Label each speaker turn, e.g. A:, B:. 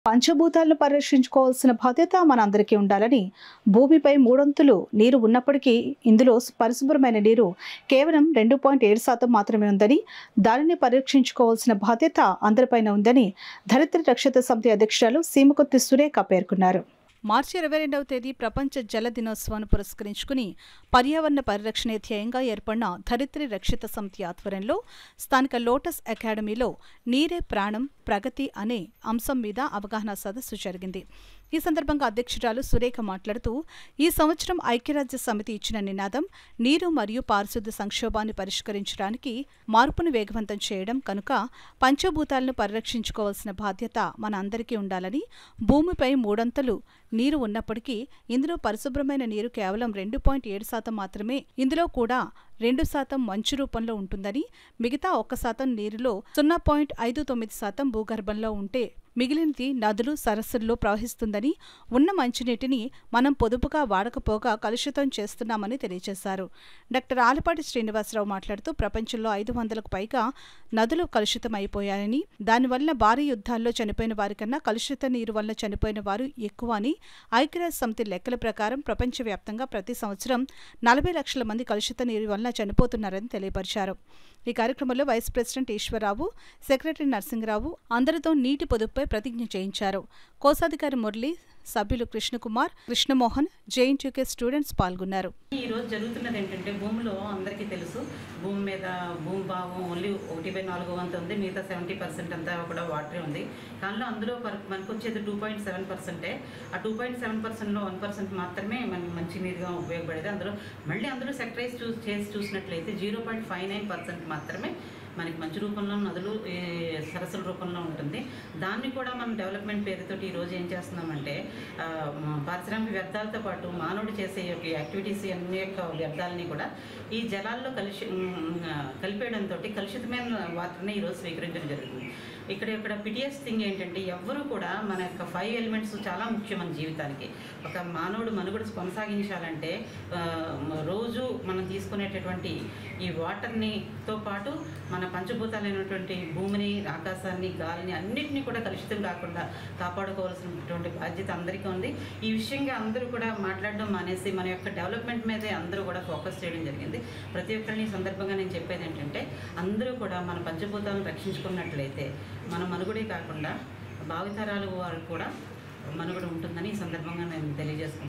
A: పంచభూతాలను పరిరక్షించుకోవాల్సిన బాధ్యత మనందరికీ ఉండాలని భూమిపై మూడొంతులు నీరు ఉన్నప్పటికీ ఇందులో పరిశుభ్రమైన నీరు కేవలం రెండు పాయింట్ ఏడు శాతం మాత్రమే ఉందని దానిని పరిరక్షించుకోవాల్సిన బాధ్యత అందరిపైన ఉందని ధరిత్రి రక్షిత సమితి అధ్యక్షురాలు సీమకొత్తి సురేఖ పేర్కొన్నారు మార్చి ఇరవై రెండవ తేదీ ప్రపంచ జల దినోత్సవాన్ని పురస్కరించుకుని పర్యావరణ పరిరక్షణ ధ్యేయంగా ఏర్పడిన ధరిత్రి రక్షిత సమితి ఆధ్వర్యంలో స్థానిక లోటస్ అకాడమీలో నీరే ప్రాణం ప్రగతి అనే అంశం మీద అవగాహన సదస్సు జరిగింది ఈ సందర్భంగా అధ్యక్షురాలు సురేఖ మాట్లాడుతూ ఈ సంవత్సరం ఐక్యరాజ్య సమితి ఇచ్చిన నినాదం నీరు మరియు పారిశుద్ధ్య సంక్షోభాన్ని పరిష్కరించడానికి మార్పును వేగవంతం చేయడం కనుక పంచభూతాలను పరిరక్షించుకోవాల్సిన బాధ్యత మన అందరికీ ఉండాలని భూమిపై మూడంతలు నీరు ఉన్నప్పటికీ ఇందులో పరిశుభ్రమైన నీరు కేవలం రెండు పాయింట్ ఏడు శాతం మాత్రమే ఇందులో కూడా రెండు శాతం మంచు రూపంలో ఉంటుందని మిగతా ఒక్క శాతం నీరులో సున్నా పాయింట్ ఐదు తొమ్మిది శాతం భూగర్భంలో ఉంటే మిగిలినది నదులు సరస్సుల్లో ప్రవహిస్తుందని ఉన్న మంచినీటిని మనం పొదుపుగా వాడకపోగా కలుషితం చేస్తున్నామని తెలియజేశారు డాక్టర్ ఆలపాటి శ్రీనివాసరావు మాట్లాడుతూ ప్రపంచంలో ఐదు వందలకు పైగా నదులు కలుషితం అయిపోయాయని దానివల్ల భారీ యుద్ధాల్లో చనిపోయిన వారికన్నా కలుషిత నీరు వల్ల చనిపోయిన వారు ఎక్కువ అని ఐక్యరాజ్య సమితి లెక్కల ప్రకారం ప్రపంచవ్యాప్తంగా ప్రతి సంవత్సరం నలభై లక్షల మంది కలుషిత నీరు వలన చనిపోతున్నారని తెలియపరిచారు ఈ కార్యక్రమంలో vice president Eshwararao secretary Narasimharao అందరితో నీటి పొదుపుపై ప్రతిజ్ఞ చేయించారు కోశాధికారి మురళి సభ్యులు కృష్ణకుమార్ కృష్ణమోహన్ జేఎన్టీయూకే స్టూడెంట్స్ పాల్గొన్నారు
B: ఈ రోజు జరుగుతున్నది ఏంటంటే భూమిలో అందరికీ తెలుసు భూమి మీద భూమి భాగం ఓన్లీ ఒకటి బై నాలుగు వంతు ఉంది మిగతా సెవెంటీ పర్సెంట్ అంతా కూడా వాటరే ఉంది కానీ అందులో పర్- మనకు వచ్చేది టూ పాయింట్ సెవెన్ పర్సెంటే ఆ టూ పాయింట్ సెవెన్ పర్సెంట్లో వన్ పర్సెంట్ మాత్రమే మనకి మంచి నీరుగా ఉపయోగపడేది అందులో మళ్ళీ అందులో సెక్టరైజ్ చూ చేసి చూసినట్లయితే zero point five nine percent మాత్రమే మనకి మంచి రూపంలో నదులు ఈ సరస్సుల రూపంలో ఉంటుంది దాన్ని కూడా మనం డెవలప్మెంట్ పేరుతోటి ఈరోజు ఏం చేస్తున్నామంటే ఆ, మ- పారిశ్రామిక వ్యర్థాలతో పాటు మానవుడు చేసే యొక్క యాక్టివిటీస్ అన్ని యొక్క వ్యర్థాలని కూడా ఈ జలాల్లో కలిసి కలిపేయడంతో కలుషితమైన వాటర్ని ఈరోజు స్వీకరించడం జరుగుతుంది ఇక్కడ ఇక్కడ పిటిఎస్ థింగ్ ఏంటంటే ఎవ్వరూ కూడా మన యొక్క ఫైవ్ ఎలిమెంట్స్ చాలా ముఖ్యం మన జీవితానికి ఒక మానవుడు మనుగడ కొనసాగించాలంటే ఆ, మ- రోజు మనం తీసుకునేటటువంటి ఈ వాటర్ని తో పాటు మన పంచభూతాలైనటువంటి భూమిని ఆకాశాన్ని గాలిని అన్నిటినీ కూడా కలుషితం కాకుండా కాపాడుకోవాల్సినటువంటి బాధ్యత అందరికీ ఉంది ఈ విషయంగా అందరూ కూడా మాట్లాడడం మానేసి మన యొక్క డెవలప్మెంట్ మీదే అందరూ కూడా ఫోకస్ చేయడం జరిగింది ప్రతి ఒక్కరిని ఈ సందర్భంగా నేను చెప్పేది ఏంటంటే అందరూ కూడా మన పంచభూతాలను రక్షించుకున్నట్లయితే మన మనుగడే కాకుండా భావితరాలు వారు కూడా మనుగడ ఉంటుందని ఈ సందర్భంగా నేను తెలియజేసుకుంటున్నాను